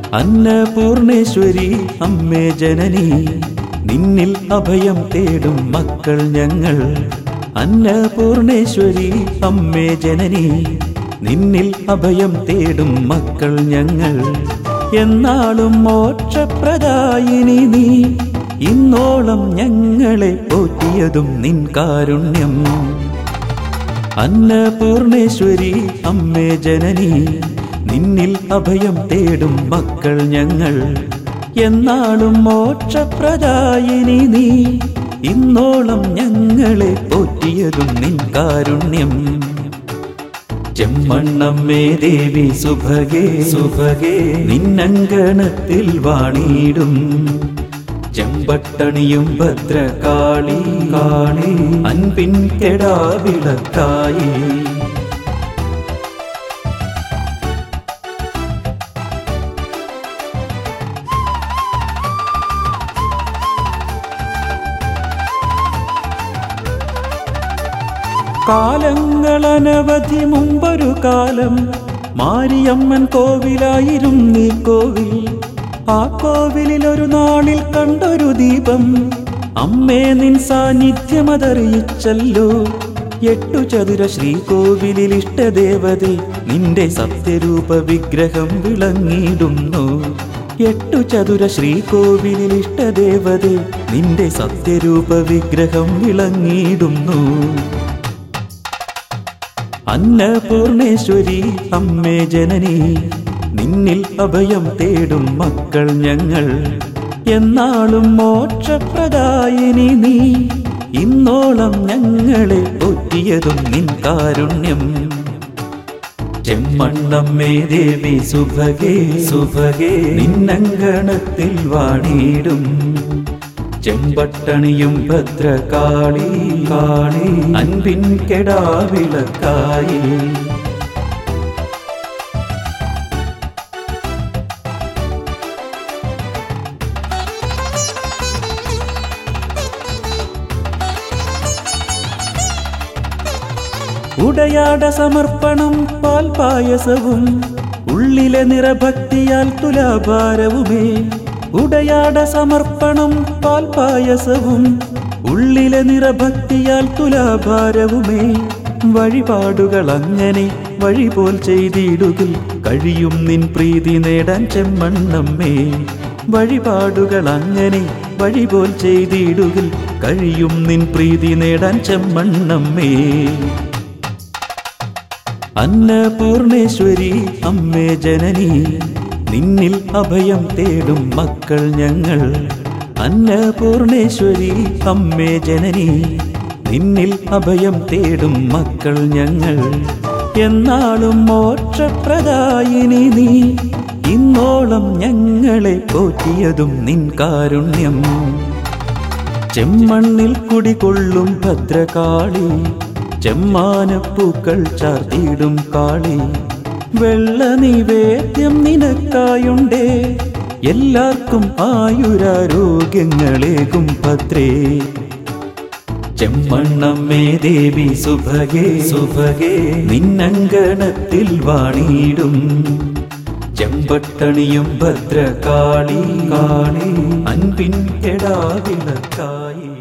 അന്നപൂർണേശ്വരി അമ്മേ ജനനി നിന്നിൽ അഭയം തേടും മക്കൾ ഞങ്ങൾ അന്നപൂർണേശ്വരി അമ്മേ ജനനി നിന്നിൽ അഭയം തേടും മക്കൾ ഞങ്ങൾ എന്നാളും മോക്ഷപ്രദായിനി നീ ഇന്നോളം ഞങ്ങളെ പോറ്റിയതും നിൻ കാരുണ്യം അന്നപൂർണേശ്വരി അമ്മേ ജനനി നിന്നിൽ അഭയം തേടും മക്കൾ ഞങ്ങൾ എന്നാളും മോക്ഷപ്രദായിനി നീ ഇന്നോളം ഞങ്ങളെ പോറ്റിയതും നിൻ കാരുണ്യം ചെമ്മണ്ണമ്മേ ദേവി സുഭഗേ സുഭഗേ നിന്നങ്കണത്തിൽ വാണിയിടും ചെമ്പട്ടണിയും ഭദ്രകാളി കാളി അൻപിൻ കെടാവിളക്കായി കാലങ്ങളനവധി മുമ്പൊരു കാലം മാരിയമ്മൻ കോവിലായിരുന്നീ കോവിൽ ആ കോവിലിൽ ഒരു നാളിൽ കണ്ടൊരു ദീപം അമ്മേ നിൻ സാന്നിധ്യമതറിയിച്ചല്ലോ എട്ടു ചതുര ശ്രീകോവിലിൽ ഇഷ്ടദേവതേ നിന്റെ സത്യരൂപ വിഗ്രഹം വിളങ്ങിയിടുന്നു എട്ടു ചതുര ശ്രീകോവിലിൽ ഇഷ്ടദേവതേ നിന്റെ സത്യരൂപ വിഗ്രഹം വിളങ്ങിയിടുന്നു അന്നപൂർണേശ്വരി അമ്മേ ജനനി നിന്നിൽ അഭയം തേടും മക്കൾ ഞങ്ങൾ എന്നാളും മോക്ഷപ്രദായിനി നീ ഇന്നോളം ഞങ്ങളെ ഒറ്റിയതും നിൻ കാരുണ്യം ചെമ്മണ്ണമ്മേ ദേവി സുഭഗേ സുഭഗേ നിന്നങ്കണത്തിൽ വാണിയിടും ചെമ്പട്ടണിയും ഭദ്രകാളി കാളി അൻപിൻ കെടാവിളക്കായി ഉടയാട സമർപ്പണം പാൽപായസവും ഉള്ളിലെ നിറഭക്തിയാൽ തുലാഭാരവുമേ ഉടയാട സമർപ്പണം പാൽപായസവും ഉള്ളിലെ നിറഭക്തിയാൽ തുലാഭാരവുമേ വഴിപാടുകൾ അങ്ങനെ വഴി പോൽ ചെയ്തിടുകിൽ കഴിയും നിൻ പ്രീതി നേടാൻ ചെമ്മണ്ണമ്മേ വഴിപാടുകൾ അങ്ങനെ വഴി പോൽ ചെയ്തിടുകിൽ കഴിയും നിൻ പ്രീതി നേടാൻ ചെമ്മണ്ണമ്മേ അന്നപൂർണേശ്വരി അമ്മേ ജനനി നിന്നിൽ അഭയം തേടും മക്കൾ ഞങ്ങൾ അന്നപൂർണേശ്വരി അമ്മേ ജനനി നിന്നിൽ അഭയം തേടും മക്കൾ ഞങ്ങൾ എന്നാളും മോക്ഷപ്രദായിനി നീ ഇന്നോളം ഞങ്ങളെ പോറ്റിയതും നിൻ കാരുണ്യം ചെമ്മണ്ണിൽ കുടികൊള്ളും ഭദ്രകാളി ചെമ്മാനപ്പൂക്കൾ ചാർത്തിയിടും കാളി വെള്ള നിവേദ്യം നിനക്കായുണ്ടേ എല്ലാവർക്കും ആയുരാരോഗ്യങ്ങളേകും ഭദ്രേ ചെമ്മണ്ണമ്മേ ദേവി സുഭഗേ സുഭഗേ നിന്നങ്കണത്തിൽ വാണിയിടും ചെമ്പട്ടണിയും ഭദ്രകാളി കാളി അൻപിൻ കെടാവിളക്കായി